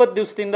ಇಪ್ಪತ್ತು ದಿವಸದಿಂದ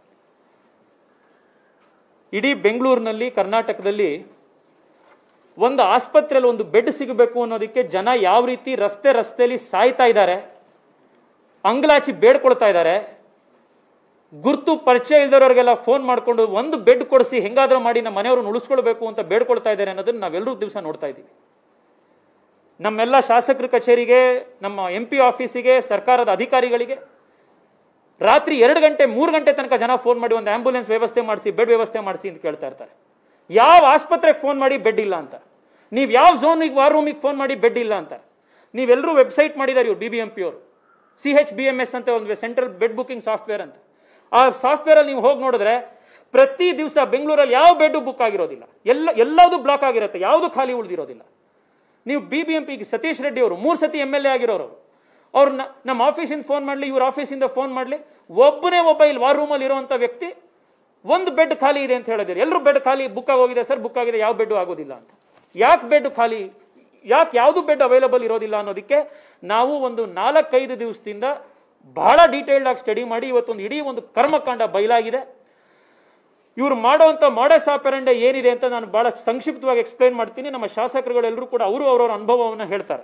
ಇಡೀ ಬೆಂಗಳೂರಿನಲ್ಲಿ ಕರ್ನಾಟಕದಲ್ಲಿ ಒಂದು ಆಸ್ಪತ್ರೆಯಲ್ಲಿ ಒಂದು ಬೆಡ್ ಸಿಗಬೇಕು ಅನ್ನೋದಕ್ಕೆ ಜನ ಯಾವ ರೀತಿ ರಸ್ತೆ ರಸ್ತೆಯಲ್ಲಿ ಸಾಯ್ತಾ ಇದ್ದಾರೆ ಅಂಗ್ಲಾಚಿ ಬೇಡ್ಕೊಳ್ತಾ ಇದ್ದಾರೆ ಗುರ್ತು ಪರಿಚಯ ಇಲ್ದವ್ರಿಗೆಲ್ಲ ಫೋನ್ ಮಾಡ್ಕೊಂಡು ಒಂದು ಬೆಡ್ ಕೊಡಿಸಿ ಹೆಂಗಾದ್ರೂ ಮಾಡಿ ನಮ್ಮ ಮನೆಯವ್ರನ್ನ ಉಳಿಸ್ಕೊಳ್ಬೇಕು ಅಂತ ಬೇಡ್ಕೊಳ್ತಾ ಇದ್ದಾರೆ ಅನ್ನೋದನ್ನ ನಾವೆಲ್ಲರೂ ದಿವಸ ನೋಡ್ತಾ ಇದ್ದೀವಿ ನಮ್ಮೆಲ್ಲ ಶಾಸಕರ ಕಚೇರಿಗೆ ನಮ್ಮ ಎಂ ಪಿ ಆಫೀಸಿಗೆ ಸರ್ಕಾರದ ಅಧಿಕಾರಿಗಳಿಗೆ ರಾತ್ರಿ ಎರಡು ಗಂಟೆ ಮೂರು ಗಂಟೆ ತನಕ ಜನ ಫೋನ್ ಮಾಡಿ ಒಂದು ಆಂಬ್ಯುಲೆನ್ಸ್ ವ್ಯವಸ್ಥೆ ಮಾಡಿಸಿ ಬೆಡ್ ವ್ಯವಸ್ಥೆ ಮಾಡಿಸಿ ಅಂತ ಕೇಳ್ತಾ ಇರ್ತಾರೆ ಯಾವ ಆಸ್ಪತ್ರೆಗೆ ಫೋನ್ ಮಾಡಿ ಬೆಡ್ ಇಲ್ಲ ಅಂತ ನೀವು ಯಾವ ಝೋನಿಗೆ ವಾರ್ ರೂಮಿಗೆ ಫೋನ್ ಮಾಡಿ ಬೆಡ್ ಇಲ್ಲ ಅಂತ ನೀವೆಲ್ಲರೂ ವೆಬ್ಸೈಟ್ ಮಾಡಿದ್ದಾರೆ ಇವ್ರು ಬಿ ಬಿ ಎಂ ಪಿ ಅವರು C H B M S ಅಂತ ಒಂದು ಸೆಂಟ್ರಲ್ ಬೆಡ್ ಬುಕಿಂಗ್ ಸಾಫ್ಟ್ವೇರ್ ಅಂತ ಆ ಸಾಫ್ಟ್ವೇರ್ ಅಲ್ಲಿ ನೀವು ಹೋಗಿ ನೋಡಿದ್ರೆ ಪ್ರತಿ ದಿವಸ ಬೆಂಗಳೂರಲ್ಲಿ ಯಾವ ಬೆಡ್ ಬುಕ್ ಆಗಿರೋದಿಲ್ಲ ಎಲ್ಲ ಎಲ್ಲದೂ ಬ್ಲಾಕ್ ಆಗಿರುತ್ತೆ ಯಾವುದು ಖಾಲಿ ಉಳಿದಿರೋದಿಲ್ಲ ನೀವು B B M P Satish Reddy ಅವರು ಮೂರು ಸತಿ ಎಮ್ ಎಲ್ ಎ ಆಗಿರೋರು ಅವ್ರು ನ- ನಮ್ಮ ಆಫೀಸಿಂದ ಫೋನ್ ಮಾಡಲಿ ಇವ್ರ ಆಫೀಸಿಂದ ಫೋನ್ ಮಾಡಲಿ ಒಬ್ಬನೇ ಒಬ್ಬ ಇಲ್ಲಿ ವಾರ್ ರೂಮಲ್ಲಿ ಇರುವಂಥ ವ್ಯಕ್ತಿ ಒಂದು ಬೆಡ್ ಖಾಲಿ ಇದೆ ಅಂತ ಹೇಳಿದ್ರು ಎಲ್ಲರೂ ಬೆಡ್ ಖಾಲಿ ಬುಕ್ ಆಗೋಗಿದೆ ಸರ್ ಬುಕ್ ಆಗಿದೆ ಯಾವ ಬೆಡ್ ಆಗೋದಿಲ್ಲ ಅಂತ ಯಾಕೆ ಬೆಡ್ ಖಾಲಿ ಯಾಕೆ ಯಾವುದು ಬೆಡ್ ಅವೈಲಬಲ್ ಇರೋದಿಲ್ಲ ಅನ್ನೋದಕ್ಕೆ ನಾವು ಒಂದು ನಾಲ್ಕೈದು ದಿವಸದಿಂದ ಬಹಳ ಡೀಟೇಲ್ಡ್ ಆಗಿ ಸ್ಟಡಿ ಮಾಡಿ ಇವತ್ತೊಂದು ಇಡೀ ಒಂದು ಕರ್ಮಕಾಂಡ ಬಯಲಾಗಿದೆ ಇವ್ರು ಮಾಡುವಂತ ಮಾಡಸ್ ಆಪೆರಂಡೆ ಏನಿದೆ ಅಂತ ನಾನು ಬಹಳ ಸಂಕ್ಷಿಪ್ತವಾಗಿ ಎಕ್ಸ್ಪ್ಲೈನ್ ಮಾಡ್ತೀನಿ ನಮ್ಮ ಶಾಸಕರುಗಳೆಲ್ಲರೂ ಕೂಡ ಅವರು ಅವರವರ ಅನುಭವವನ್ನು ಹೇಳ್ತಾರೆ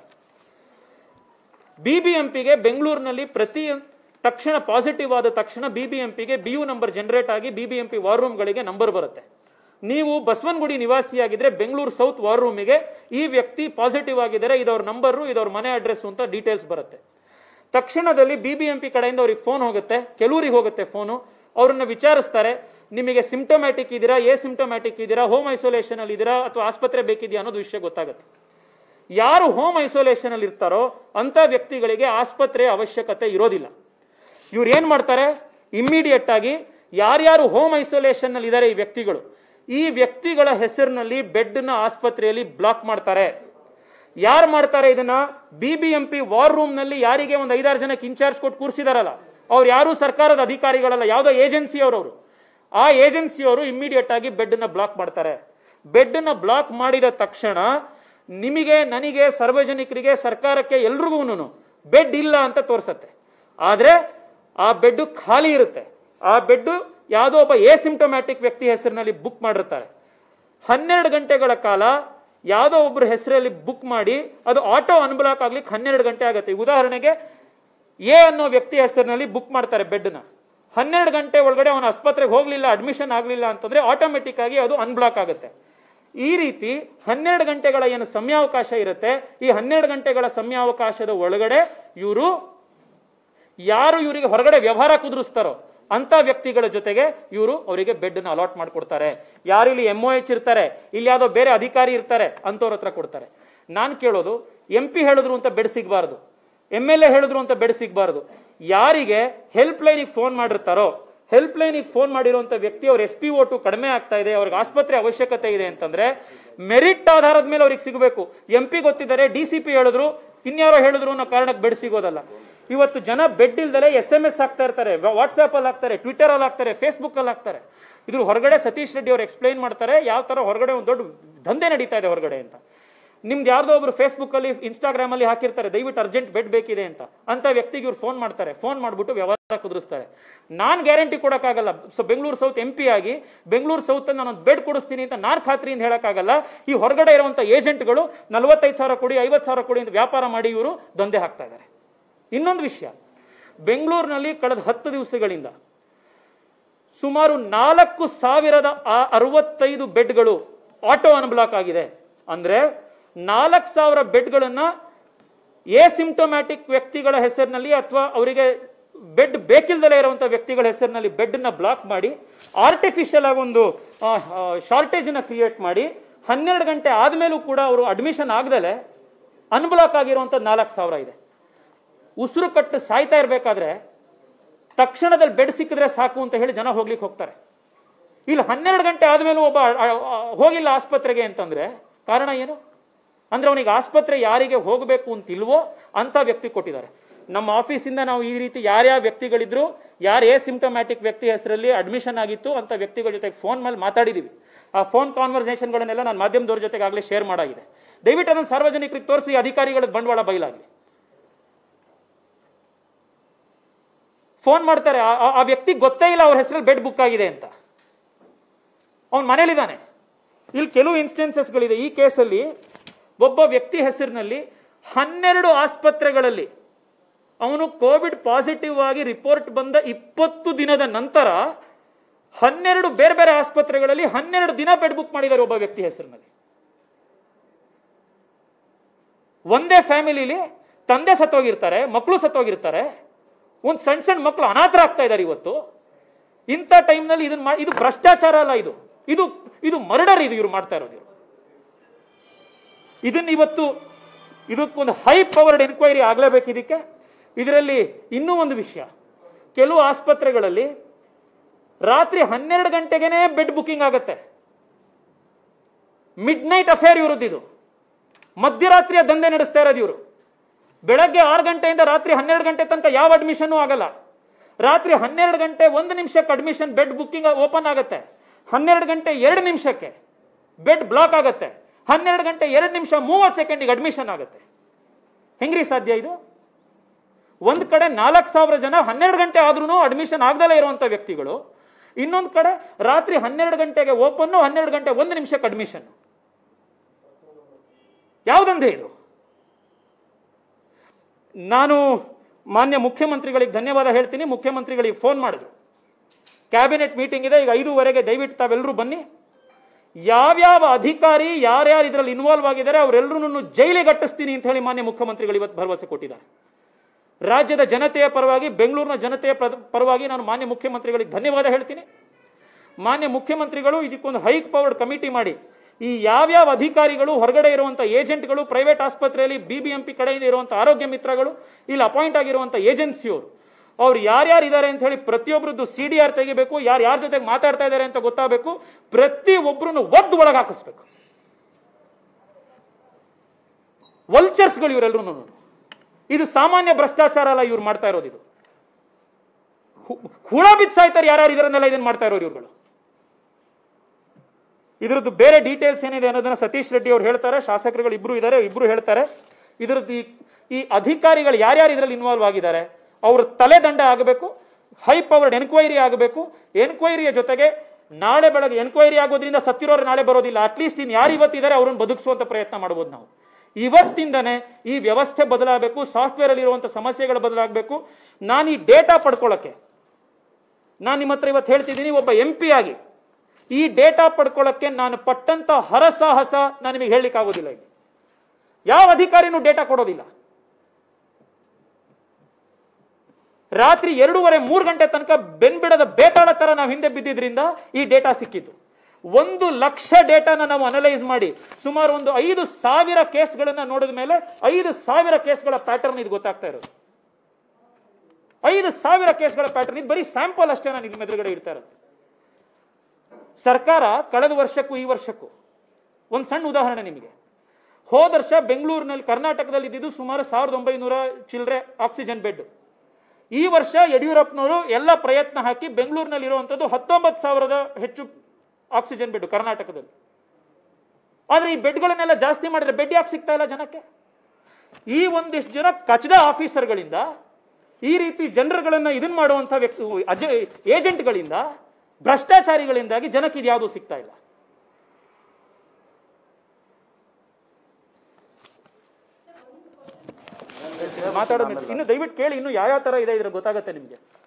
ಬಿಬಿಎಂಪಿಗೆ ಬೆಂಗಳೂರಿನಲ್ಲಿ ಪ್ರತಿ ತಕ್ಷಣ ಪಾಸಿಟಿವ್ ಆದ ತಕ್ಷಣ ಬಿಬಿಎಂಪಿಗೆ ಬಿ ಯು ನಂಬರ್ ಜನರೇಟ್ ಆಗಿ ಬಿಬಿಎಂಪಿ ವಾರ್ ರೂಮ್ಗಳಿಗೆ ನಂಬರ್ ಬರುತ್ತೆ ನೀವು ಬಸವನಗುಡಿ ನಿವಾಸಿಯಾಗಿದ್ರೆ ಬೆಂಗಳೂರು ಸೌತ್ ವಾರ್ ರೂಮಿಗೆ ಈ ವ್ಯಕ್ತಿ ಪಾಸಿಟಿವ್ ಆಗಿದ್ದಾರೆ ಇದವ್ರ ನಂಬರು ಇದವ್ರ ಮನೆ ಅಡ್ರೆಸ್ ಅಂತ ಡೀಟೇಲ್ಸ್ ಬರುತ್ತೆ ತಕ್ಷಣದಲ್ಲಿ ಬಿಬಿಎಂಪಿ ಕಡೆಯಿಂದ ಅವ್ರಿಗೆ ಫೋನ್ ಹೋಗುತ್ತೆ ಕೆಲವರಿಗೆ ಹೋಗುತ್ತೆ ಫೋನು ಅವ್ರನ್ನ ವಿಚಾರಿಸ್ತಾರೆ ನಿಮಗೆ ಸಿಂಪ್ಟಮ್ಯಾಟಿಕ್ ಇದ್ದೀರಾ ಎ ಸಿಂಪ್ಟಮ್ಯಾಟಿಕ್ ಇದ್ದೀರಾ ಹೋಮ್ ಐಸೋಲೇಷನ್ ಅಲ್ಲಿ ಇದ್ದೀರಾ ಅಥವಾ ಆಸ್ಪತ್ರೆ ಬೇಕಿದೆಯಾ ಅನ್ನೋದು ವಿಷಯ ಗೊತ್ತಾಗುತ್ತೆ ಯಾರು ಹೋಮ್ ಐಸೋಲೇಷನ್ ಅಲ್ಲಿ ಇರ್ತಾರೋ ಅಂತ ವ್ಯಕ್ತಿಗಳಿಗೆ ಆಸ್ಪತ್ರೆಯ ಅವಶ್ಯಕತೆ ಇರೋದಿಲ್ಲ ಇವ್ರು ಏನ್ ಮಾಡ್ತಾರೆ ಇಮ್ಮಿಡಿಯೇಟ್ ಆಗಿ ಯಾರ್ಯಾರು ಹೋಮ್ ಐಸೋಲೇಷನ್ ನಲ್ಲಿ ಇದ್ದಾರೆ ಈ ವ್ಯಕ್ತಿಗಳು ಈ ವ್ಯಕ್ತಿಗಳ ಹೆಸರಿನಲ್ಲಿ ಬೆಡ್ ನ ಆಸ್ಪತ್ರೆಯಲ್ಲಿ ಬ್ಲಾಕ್ ಮಾಡ್ತಾರೆ ಯಾರು ಮಾಡ್ತಾರೆ ಇದನ್ನ ಬಿಬಿಎಂಪಿ ವಾರ್ ರೂಮ್ ನಲ್ಲಿ ಯಾರಿಗೆ ಒಂದು ಐದಾರು ಜನಕ್ಕೆ ಇನ್ಚಾರ್ಜ್ ಕೊಟ್ಟು ಕೂರಿಸಿದಾರಲ್ಲ ಅವ್ರು ಯಾರು ಸರ್ಕಾರದ ಅಧಿಕಾರಿಗಳಲ್ಲ ಯಾವುದೋ ಏಜೆನ್ಸಿ ಅವರವರು ಆ ಏಜೆನ್ಸಿಯವರು ಇಮ್ಮಿಡಿಯೇಟ್ ಆಗಿ ಬೆಡ್ ನ ಬ್ಲಾಕ್ ಮಾಡ್ತಾರೆ ಬೆಡ್ ನ ಬ್ಲಾಕ್ ಮಾಡಿದ ತಕ್ಷಣ ನಿಮಗೆ ನನಗೆ ಸಾರ್ವಜನಿಕರಿಗೆ ಸರ್ಕಾರಕ್ಕೆ ಎಲ್ರಿಗೂ ಬೆಡ್ ಇಲ್ಲ ಅಂತ ತೋರಿಸತ್ತೆ ಆದ್ರೆ ಆ ಬೆಡ್ ಖಾಲಿ ಇರುತ್ತೆ ಆ ಬೆಡ್ ಯಾವುದೋ ಒಬ್ಬ ಎಸಿಂಪ್ಟಮ್ಯಾಟಿಕ್ ವ್ಯಕ್ತಿ ಹೆಸರಿನಲ್ಲಿ ಬುಕ್ ಮಾಡಿರ್ತಾರೆ ಹನ್ನೆರಡು ಗಂಟೆಗಳ ಕಾಲ ಯಾವುದೋ ಒಬ್ಬರ ಹೆಸರಲ್ಲಿ ಬುಕ್ ಮಾಡಿ ಅದು ಆಟೋ ಅನ್ಬ್ಲಾಕ್ ಆಗ್ಲಿಕ್ಕೆ ಹನ್ನೆರಡು ಗಂಟೆ ಆಗುತ್ತೆ ಈಗ ಉದಾಹರಣೆಗೆ ಎ ಅನ್ನೋ ವ್ಯಕ್ತಿ ಹೆಸರಿನಲ್ಲಿ ಬುಕ್ ಮಾಡ್ತಾರೆ ಬೆಡ್ನ ಹನ್ನೆರಡು ಗಂಟೆ ಒಳಗಡೆ ಅವನ ಆಸ್ಪತ್ರೆಗೆ ಹೋಗ್ಲಿಲ್ಲ ಅಡ್ಮಿಷನ್ ಆಗಲಿಲ್ಲ ಅಂತಂದ್ರೆ ಆಟೋಮೆಟಿಕ್ ಆಗಿ ಅದು ಅನ್ಬ್ಲಾಕ್ ಆಗುತ್ತೆ ಈ ರೀತಿ ಹನ್ನೆರಡು ಗಂಟೆಗಳ ಏನು ಸಮಯಾವಕಾಶ ಇರುತ್ತೆ ಈ ಹನ್ನೆರಡು ಗಂಟೆಗಳ ಸಮಯಾವಕಾಶದ ಒಳಗಡೆ ಇವರು ಯಾರು ಇವರಿಗೆ ಹೊರಗಡೆ ವ್ಯವಹಾರ ಕುದುರಿಸ್ತಾರೋ ಅಂತ ವ್ಯಕ್ತಿಗಳ ಜೊತೆಗೆ ಇವರು ಅವರಿಗೆ ಬೆಡ್ ನ ಅಲಾಟ್ ಮಾಡ್ಕೊಡ್ತಾರೆ ಯಾರು ಇಲ್ಲಿ ಎಂ ಎಚ್ ಇರ್ತಾರೆ ಇಲ್ಲಿ ಯಾವುದೋ ಬೇರೆ ಅಧಿಕಾರಿ ಇರ್ತಾರೆ ಅಂತವ್ರ ಹತ್ರ ಕೊಡ್ತಾರೆ ನಾನು ಕೇಳೋದು ಎಂ ಪಿ ಹೇಳಿದ್ರು ಅಂತ ಬೆಡ್ ಸಿಗಬಾರ್ದು ಎಂ ಎಲ್ ಎ ಹೇಳಿದ್ರು ಅಂತ ಬೆಡ್ ಸಿಗಬಾರ್ದು ಯಾರಿಗೆ ಹೆಲ್ಪ್ ಲೈನಿಗೆ ಫೋನ್ ಮಾಡಿರ್ತಾರೋ ಹೆಲ್ಪ್ ಲೈನಿಗೆ ಫೋನ್ ಮಾಡಿರುವಂತ ವ್ಯಕ್ತಿ ಅವ್ರ ಎಸ್ ಪಿ ಓಟು ಕಡಿಮೆ ಆಗ್ತಾ ಇದೆ ಅವ್ರಿಗೆ ಆಸ್ಪತ್ರೆ ಅವಶ್ಯಕತೆ ಇದೆ ಅಂತಂದ್ರೆ ಮೆರಿಟ್ ಆಧಾರದ ಮೇಲೆ ಅವ್ರಿಗೆ ಸಿಗಬೇಕು ಎಂ ಪಿ ಗೊತ್ತಿದ್ದಾರೆ ಡಿ ಸಿ ಪಿ ಹೇಳಿದ್ರು ಇನ್ಯಾರೋ ಹೇಳಿದ್ರು ಅನ್ನೋ ಕಾರಣಕ್ಕೆ ಬೆಡ್ ಸಿಗೋದಲ್ಲ ಇವತ್ತು ಜನ ಬೆಡ್ ಇಲ್ದಲೆ ಎಸ್ ಎಂ ಎಸ್ ಹಾಕ್ತಾ ಇರ್ತಾರೆ ವಾಟ್ಸ್ಆಪ್ ಅಲ್ಲಿ ಹಾಕ್ತಾರೆ ಟ್ವಿಟರ್ ಅಲ್ಲಿ ಹಾಕ್ತಾರೆ ಫೇಸ್ಬುಕ್ ಅಲ್ಲಿ ಹಾಕ್ತಾರೆ ಇದ್ರ ಹೊರಗಡೆ ಸತೀಶ್ ರೆಡ್ಡಿ ಅವ್ರು ಎಕ್ಸ್ಪ್ಲೈನ್ ಮಾಡ್ತಾರೆ ಯಾವ ತರ ಹೊರಗಡೆ ಒಂದು ದೊಡ್ಡ ದಂಧೆ ನಡೀತಾ ಇದೆ ಹೊರಗಡೆ ಅಂತ ನಿಮ್ದು ಯಾರ್ದೋ ಒಬ್ರು ಫೇಸ್ಬುಕ್ ಅಲ್ಲಿ ಇನ್ಸ್ಟಾಗ್ರಾಮ್ ಅಲ್ಲಿ ಹಾಕಿರ್ತಾರೆ ದಯವಿಟ್ಟು ಅರ್ಜೆಂಟ್ ಬೆಡ್ ಬೇಕಿದೆ ಅಂತ ಅಂತ ವ್ಯಕ್ತಿಗೆ ಇವ್ರು ಫೋನ್ ಮಾಡ್ತಾರೆ ಫೋನ್ ಮಾಡ್ಬಿಟ್ಟು ವ್ಯವಹಾರ ಕುದುರಿಸ್ತಾರೆ ನಾನ್ ಗ್ಯಾರಂಟಿ ಕೊಡಕ್ಕಾಗಲ್ಲ so Bengaluru south M P ಆಗಿ ಬೆಂಗಳೂರು ಸೌತ್ ನಾನು ಒಂದು ಬೆಡ್ ಕೊಡಿಸ್ತೀನಿ ಅಂತ ನಾನ್ ಖಾತ್ರಿಯಿಂದ ಹೇಳಕ್ಕಾಗಲ್ಲ ಈ ಹೊರಗಡೆ ಇರುವಂತ ಏಜೆಂಟ್ಗಳು ನಲವತ್ತೈದು ಸಾವಿರ ಕೊಡಿ ಐವತ್ತು ಸಾವಿರ ಕೊಡಿ ಅಂತ ವ್ಯಾಪಾರ ಮಾಡಿ ಇವರು ದಂಧೆ ಹಾಕ್ತಾ ಇದ್ದಾರೆ ಇನ್ನೊಂದು ವಿಷಯ ಬೆಂಗಳೂರಿನಲ್ಲಿ ಕಳೆದ ಹತ್ತು ದಿವಸಗಳಿಂದ ಸುಮಾರು ನಾಲ್ಕು ಸಾವಿರದ ಆ- ಅರವತ್ತೈದು ಬೆಡ್ಗಳು ಆಟೋ ಅನ್ಬ್ಲಾಕ್ ಆಗಿದೆ ಅಂದ್ರೆ ನಾಲ್ಕು ಸಾವಿರ ಬೆಡ್ಗಳನ್ನ ಎಸಿಂಪ್ಟೊಮ್ಯಾಟಿಕ್ ವ್ಯಕ್ತಿಗಳ ಹೆಸರಿನಲ್ಲಿ ಅಥವಾ ಅವರಿಗೆ ಬೆಡ್ ಬೇಕಿಲ್ದಲೇ ಇರುವಂತಹ ವ್ಯಕ್ತಿಗಳ ಹೆಸರಿನಲ್ಲಿ ಬೆಡ್ ನ ಬ್ಲಾಕ್ ಮಾಡಿ ಆರ್ಟಿಫಿಷಿಯಲ್ ಆಗಿ ಒಂದು ಶಾರ್ಟೇಜ್ ನ ಕ್ರಿಯೇಟ್ ಮಾಡಿ ಹನ್ನೆರಡು ಗಂಟೆ ಆದ್ಮೇಲೂ ಕೂಡ ಅವರು ಅಡ್ಮಿಷನ್ ಆಗದಲೆ ಅನ್ಬ್ಲಾಕ್ ಆಗಿರುವಂತ ನಾಲ್ಕು ಸಾವಿರ ಇದೆ ಉಸಿರು ಕಟ್ಟು ಸಾಯ್ತಾ ಇರಬೇಕಾದ್ರೆ ತಕ್ಷಣದಲ್ಲಿ ಬೆಡ್ ಸಿಕ್ಕಿದ್ರೆ ಸಾಕು ಅಂತ ಹೇಳಿ ಜನ ಹೋಗ್ಲಿಕ್ಕೆ ಹೋಗ್ತಾರೆ ಇಲ್ಲಿ ಹನ್ನೆರಡು ಗಂಟೆ ಆದ್ಮೇಲೂ ಒಬ್ಬ ಆ, ಆ, ಹೋಗಿಲ್ಲ ಆಸ್ಪತ್ರೆಗೆ ಅಂತಂದ್ರೆ ಕಾರಣ ಏನು ಅಂದ್ರೆ ಅವನಿಗೆ ಆಸ್ಪತ್ರೆ ಯಾರಿಗೆ ಹೋಗಬೇಕು ಅಂತ ಇಲ್ವೋ ಅಂತ ವ್ಯಕ್ತಿ ಕೊಟ್ಟಿದ್ದಾರೆ ನಮ್ಮ ಆಫೀಸಿಂದ ನಾವು ಈ ರೀತಿ ಯಾರ್ಯಾವ ವ್ಯಕ್ತಿಗಳಿದ್ರು ಯಾರು ಎ ಸಿಂಪ್ಟಮ್ಯಾಟಿಕ್ ವ್ಯಕ್ತಿ ಹೆಸರಲ್ಲಿ ಅಡ್ಮಿಷನ್ ಆಗಿತ್ತು ಅಂತ ವ್ಯಕ್ತಿಗಳ ಜೊತೆಗೆ ಫೋನ್ ಮೇಲೆ ಮಾತಾಡಿದೀವಿ ಆ ಫೋನ್ ಕಾನ್ವರ್ಸೇಷನ್ಗಳನ್ನೆಲ್ಲ ನಾನು ಮಾಧ್ಯಮದವ್ರ ಜೊತೆಗೆ ಆಗಲೇ ಶೇರ್ ಮಾಡಾಗಿದೆ ದಯವಿಟ್ಟು ಅದನ್ನು ಸಾರ್ವಜನಿಕರಿಗೆ ತೋರಿಸಿ ಅಧಿಕಾರಿಗಳ ಬಂಡವಾಳ ಬಯಲಾಗಲಿ ಫೋನ್ ಮಾಡ್ತಾರೆ ಆ- ಆ- ಆ ವ್ಯಕ್ತಿ ಗೊತ್ತೇ ಇಲ್ಲ ಅವ್ರ ಹೆಸರಲ್ಲಿ ಬೆಡ್ ಬುಕ್ ಆಗಿದೆ ಅಂತ ಅವನ್ ಮನೇಲಿದ್ದಾನೆ ಇಲ್ಲಿ ಕೆಲವು ಇನ್ಸ್ಟೆನ್ಸಸ್ಗಳಿದೆ ಈ ಕೇಸಲ್ಲಿ ಒಬ್ಬ ವ್ಯಕ್ತಿ ಹೆಸರಿನಲ್ಲಿ ಹನ್ನೆರಡು ಆಸ್ಪತ್ರೆಗಳಲ್ಲಿ ಅವನು ಕೋವಿಡ್ ಪಾಸಿಟಿವ್ ಆಗಿ ರಿಪೋರ್ಟ್ ಬಂದ ಇಪ್ಪತ್ತು ದಿನದ ನಂತರ ಹನ್ನೆರಡು ಬೇರೆ ಬೇರೆ ಆಸ್ಪತ್ರೆಗಳಲ್ಲಿ ಹನ್ನೆರಡು ದಿನ ಬೆಡ್ ಬುಕ್ ಮಾಡಿದ್ದಾರೆ ಒಬ್ಬ ವ್ಯಕ್ತಿ ಹೆಸರಿನಲ್ಲಿ ಒಂದೇ ಫ್ಯಾಮಿಲಿಲಿ ತಂದೆ ಸತ್ತೋಗಿರ್ತಾರೆ ಮಕ್ಕಳು ಸತ್ತೋಗಿರ್ತಾರೆ ಒಂದು ಸಣ್ಣ ಸಣ್ಣ ಮಕ್ಕಳು ಅನಾಥರಾಗ್ತಾ ಇದ್ದಾರೆ ಇವತ್ತು ಇಂಥ ಟೈಮ್ನಲ್ಲಿ ಇದನ್ನ ಮಾಡಿ ಇದು ಭ್ರಷ್ಟಾಚಾರ ಅಲ್ಲ ಇದು ಇದು ಇದು ಮರ್ಡರ್ ಇದು ಇವ್ರು ಮಾಡ್ತಾ ಇರೋದು ಇವ್ರು. ಇದನ್ನ ಇವತ್ತು ಇದಕ್ಕೊಂದು ಹೈ ಪವರ್ಡ್ ಎನ್ಕ್ವೈರಿ ಆಗಲೇಬೇಕು ಇದಕ್ಕೆ ಇದರಲ್ಲಿ ಇನ್ನೂ ಒಂದು ವಿಷಯ ಕೆಲವು ಆಸ್ಪತ್ರೆಗಳಲ್ಲಿ ರಾತ್ರಿ ಹನ್ನೆರಡು ಗಂಟೆಗೇನೆ ಬೆಡ್ ಬುಕಿಂಗ್ ಆಗುತ್ತೆ ಮಿಡ್ ನೈಟ್ ಅಫೇರ್ ಇವ್ರದ್ದು ಇದು ಮಧ್ಯರಾತ್ರಿಯ ದಂಧೆ ನಡೆಸ್ತಾ ಇರೋದು ಇವರು ಬೆಳಗ್ಗೆ ಆರು ಗಂಟೆಯಿಂದ ರಾತ್ರಿ ಹನ್ನೆರಡು ಗಂಟೆ ತನಕ ಯಾವ ಅಡ್ಮಿಷನ್ ಆಗಲ್ಲ ರಾತ್ರಿ ಹನ್ನೆರಡು ಗಂಟೆ ಒಂದು ನಿಮಿಷಕ್ಕೆ ಅಡ್ಮಿಷನ್ ಬೆಡ್ ಬುಕ್ಕಿಂಗ್ ಓಪನ್ ಆಗುತ್ತೆ ಹನ್ನೆರಡು ಗಂಟೆ ಎರಡು ನಿಮಿಷಕ್ಕೆ ಬೆಡ್ ಬ್ಲಾಕ್ ಆಗುತ್ತೆ ಹನ್ನೆರಡು ಗಂಟೆ ಎರಡು ನಿಮಿಷ ಮೂವತ್ತು ಸೆಕೆಂಡಿಗೆ ಅಡ್ಮಿಷನ್ ಆಗುತ್ತೆ ಹೆಂಗ್ರಿ ಸಾಧ್ಯ ಇದು ಒಂದ್ ಕಡೆ ನಾಲ್ಕು ಸಾವಿರ ಜನ ಹನ್ನೆರಡು ಗಂಟೆ ಆದ್ರೂ ಅಡ್ಮಿಷನ್ ಆಗದಲ್ಲೇ ಇರುವಂತ ವ್ಯಕ್ತಿಗಳು ಇನ್ನೊಂದು ಕಡೆ ರಾತ್ರಿ ಹನ್ನೆರಡು ಗಂಟೆಗೆ ಓಪನ್ ಹನ್ನೆರಡು ಗಂಟೆ ಒಂದು ನಿಮಿಷಕ್ಕೆ ಅಡ್ಮಿಷನ್ ಯಾವುದಂದೆ ಇದು ನಾನು ಮಾನ್ಯ ಮುಖ್ಯಮಂತ್ರಿಗಳಿಗೆ ಧನ್ಯವಾದ ಹೇಳ್ತೀನಿ ಮುಖ್ಯಮಂತ್ರಿಗಳಿಗೆ ಫೋನ್ ಮಾಡಿದ್ರು ಕ್ಯಾಬಿನೆಟ್ ಮೀಟಿಂಗ್ ಇದೆ ಈಗ ಐದೂವರೆಗೆ ದಯವಿಟ್ಟು ತಾವೆಲ್ಲರೂ ಬನ್ನಿ ಯಾವ್ಯಾವ ಅಧಿಕಾರಿ ಯಾರ್ಯಾರು ಇದರಲ್ಲಿ ಇನ್ವಾಲ್ವ್ ಆಗಿದ್ದಾರೆ ಅವರೆಲ್ಲರೂ ಜೈಲಿಗೆ ಅಟ್ಟಿಸ್ತೀನಿ ಅಂತ ಹೇಳಿ ಮಾನ್ಯ ಮುಖ್ಯಮಂತ್ರಿಗಳು ಇವತ್ತು ಭರವಸೆ ಕೊಟ್ಟಿದ್ದಾರೆ ರಾಜ್ಯದ ಜನತೆಯ ಪರವಾಗಿ ಬೆಂಗಳೂರಿನ ಜನತೆಯ ಪ್ರ- ಪರವಾಗಿ ನಾನು ಮಾನ್ಯ ಮುಖ್ಯಮಂತ್ರಿಗಳಿಗೆ ಧನ್ಯವಾದ ಹೇಳ್ತೀನಿ ಮಾನ್ಯ ಮುಖ್ಯಮಂತ್ರಿಗಳು ಇದಕ್ಕೊಂದು ಹೈ ಪವರ್ಡ್ ಕಮಿಟಿ ಮಾಡಿ ಈ ಯಾವ್ಯಾವ ಅಧಿಕಾರಿಗಳು ಹೊರಗಡೆ ಇರುವಂತ ಏಜೆಂಟ್ಗಳು ಪ್ರೈವೇಟ್ ಆಸ್ಪತ್ರೆಯಲ್ಲಿ ಬಿಬಿಎಂಪಿ ಕಡೆಯಿಂದ ಇರುವಂತ ಆರೋಗ್ಯ ಮಿತ್ರಗಳು ಇಲ್ಲಿ ಅಪಾಯಿಂಟ್ ಆಗಿರುವಂತ ಏಜೆನ್ಸಿಯವರು ಅವ್ರು ಯಾರ್ಯಾರು ಇದ್ದಾರೆ ಅಂತ ಹೇಳಿ ಪ್ರತಿಯೊಬ್ಬರದ್ದು ಸಿ ಡಿ ಆರ್ ತೆಗಿಬೇಕು ಯಾರು ಯಾರ ಜೊತೆಗೆ ಮಾತಾಡ್ತಾ ಇದ್ದಾರೆ ಅಂತ ಗೊತ್ತಾಗಬೇಕು ಪ್ರತಿ ಒಬ್ಬರನ್ನು ಒದ್ದು ಒಳಗೆ ಹಾಕಿಸ್ಬೇಕು ವಲ್ಚರ್ಸ್ಗಳು ಇವರೆಲ್ಲರೂ ಇದು ಸಾಮಾನ್ಯ ಭ್ರಷ್ಟಾಚಾರ ಅಲ್ಲ ಇವ್ರು ಮಾಡ್ತಾ ಇರೋದು ಇದು ಹು- ಹುಳ ಬಿದ್ದು ಸಾಯ್ತಾರೆ ಯಾರ್ಯಾರು ಇದರನ್ನೆಲ್ಲ ಇದನ್ನ ಮಾಡ್ತಾ ಇರೋರು ಇವ್ರುಗಳು ಇದರದ್ದು ಬೇರೆ ಡೀಟೇಲ್ಸ್ ಏನಿದೆ ಅನ್ನೋದನ್ನ ಸತೀಶ್ ರೆಡ್ಡಿ ಅವ್ರು ಹೇಳ್ತಾರೆ ಶಾಸಕರುಗಳು ಇಬ್ರು ಇದ್ದಾರೆ ಇಬ್ರು ಹೇಳ್ತಾರೆ ಇದರದ್ದು ಈ- ಈ ಅಧಿಕಾರಿಗಳು ಯಾರ್ಯಾರು ಇದರಲ್ಲಿ ಇನ್ವಾಲ್ವ್ ಆಗಿದ್ದಾರೆ ಅವ್ರ ತಲೆದಂಡ ಆಗಬೇಕು ಹೈ ಪವರ್ಡ್ ಎನ್ಕ್ವೈರಿ ಆಗಬೇಕು ಎನ್ಕ್ವೈರಿಯ ಜೊತೆಗೆ ನಾಳೆ ಬೆಳಗ್ಗೆ ಎನ್ಕ್ವೈರಿ ಆಗೋದ್ರಿಂದ ಸತ್ತಿರೋರು ನಾಳೆ ಬರೋದಿಲ್ಲ ಅಟ್ಲೀಸ್ಟ್ ಇನ್ ಯಾರು ಇವತ್ತಿದ್ದಾರೆ ಅವ್ರನ್ನ ಬದುಕಿಸುವಂತ ಪ್ರಯತ್ನ ಮಾಡ್ಬೋದು ನಾವು ಇವತ್ತಿಂದನೇ ಈ ವ್ಯವಸ್ಥೆ ಬದಲಾಗಬೇಕು ಸಾಫ್ಟ್ವೇರ್ ಅಲ್ಲಿ ಇರುವಂತ ಸಮಸ್ಯೆಗಳು ಬದಲಾಗಬೇಕು ನಾನು ಈ ಡೇಟಾ ಪಡ್ಕೊಳ್ಳೋಕೆ ನಾನು ನಿಮ್ಮ ಹತ್ರ ಇವತ್ತು ಹೇಳ್ತಿದ್ದೀನಿ ಒಬ್ಬ ಎಂ ಪಿ ಆಗಿ ಈ ಡೇಟಾ ಪಡ್ಕೊಳ್ಳೋಕೆ ನಾನು ಪಟ್ಟಂತ ಹರಸಾಹಸ ನಾನು ನಿಮಗೆ ಹೇಳಲಿಕ್ಕೆ ಆಗೋದಿಲ್ಲ ಈಗ ಯಾವ ಅಧಿಕಾರಿನೂ ಡೇಟಾ ಕೊಡೋದಿಲ್ಲ ರಾತ್ರಿ ಎರಡೂವರೆ ಮೂರು ಗಂಟೆ ತನಕ ಬೆನ್ಬಿಡದ ಬೇತಾಳ ತರ ನಾವು ಹಿಂದೆ ಬಿದ್ದಿದ್ರಿಂದ ಈ ಡೇಟಾ ಸಿಕ್ಕಿತ್ತು ಒಂದು ಲಕ್ಷ ಡೇಟಾನ ನಾವು ಅನಲೈಸ್ ಮಾಡಿ ಸುಮಾರು ಒಂದು ಐದು ಸಾವಿರ ಕೇಸ್ಗಳನ್ನ ನೋಡಿದ ಮೇಲೆ ಐದು ಸಾವಿರ ಕೇಸ್ಗಳ ಪ್ಯಾಟರ್ನ್ ಇದು ಗೊತ್ತಾಗ್ತಾ ಇರೋದು ಐದು ಸಾವಿರ ಕೇಸ್ಗಳ ಪ್ಯಾಟರ್ನ್ ಇದು ಬರೀ ಸ್ಯಾಂಪಲ್ ಅಷ್ಟೇ ನಾನು ನಿಮ್ಮ ಎದುರುಗಡೆ ಇಡ್ತಾ ಇರೋದು ಸರ್ಕಾರ ಕಳೆದ ವರ್ಷಕ್ಕೂ ಈ ವರ್ಷಕ್ಕೂ ಒಂದು ಸಣ್ಣ ಉದಾಹರಣೆ ನಿಮಗೆ ಹೋದ ವರ್ಷ ಬೆಂಗಳೂರಿನಲ್ಲಿ ಕರ್ನಾಟಕದಲ್ಲಿ ಇದ್ದಿದ್ದು ಸುಮಾರು ಸಾವಿರದ ಒಂಬೈನೂರ ಚಿಲ್ಲರೆ ಆಕ್ಸಿಜನ್ ಬೆಡ್ ಈ ವರ್ಷ ಯಡಿಯೂರಪ್ಪನವರು ಎಲ್ಲ ಪ್ರಯತ್ನ ಹಾಕಿ ಬೆಂಗಳೂರಿನಲ್ಲಿ ಇರುವಂತದ್ದು ಹತ್ತೊಂಬತ್ತು ಸಾವಿರದ ಹೆಚ್ಚು ಆಕ್ಸಿಜನ್ ಬೆಡ್ ಕರ್ನಾಟಕದಲ್ಲಿ ಆದ್ರೆ ಈ ಬೆಡ್ಗಳನ್ನೆಲ್ಲ ಜಾಸ್ತಿ ಮಾಡಿದ್ರೆ ಬೆಡ್ ಯಾಕೆ ಸಿಗ್ತಾ ಇಲ್ಲ ಜನಕ್ಕೆ ಈ ಒಂದಿಷ್ಟು ಜನ ಕಚಡ ಆಫೀಸರ್ಗಳಿಂದ ಈ ರೀತಿ ಜನರುಗಳನ್ನ ಇದನ್ ಮಾಡುವಂತ ವ್ಯಕ್ತಿ ಅಜ ಏಜೆಂಟ್ಗಳಿಂದ ಭ್ರಷ್ಟಾಚಾರಿಗಳಿಂದಾಗಿ ಜನಕ್ಕೆ ಇದು ಯಾವುದೂ ಸಿಗ್ತಾ ಇಲ್ಲ ಮಾತಾಡೋದು ಇನ್ನು ದಯವಿಟ್ಟು ಕೇಳಿ ಇನ್ನು ಯಾವ ತರ ಇದೆ ಇದ್ರ ಗೊತ್ತಾಗತ್ತೆ ನಿಮ್ಗೆ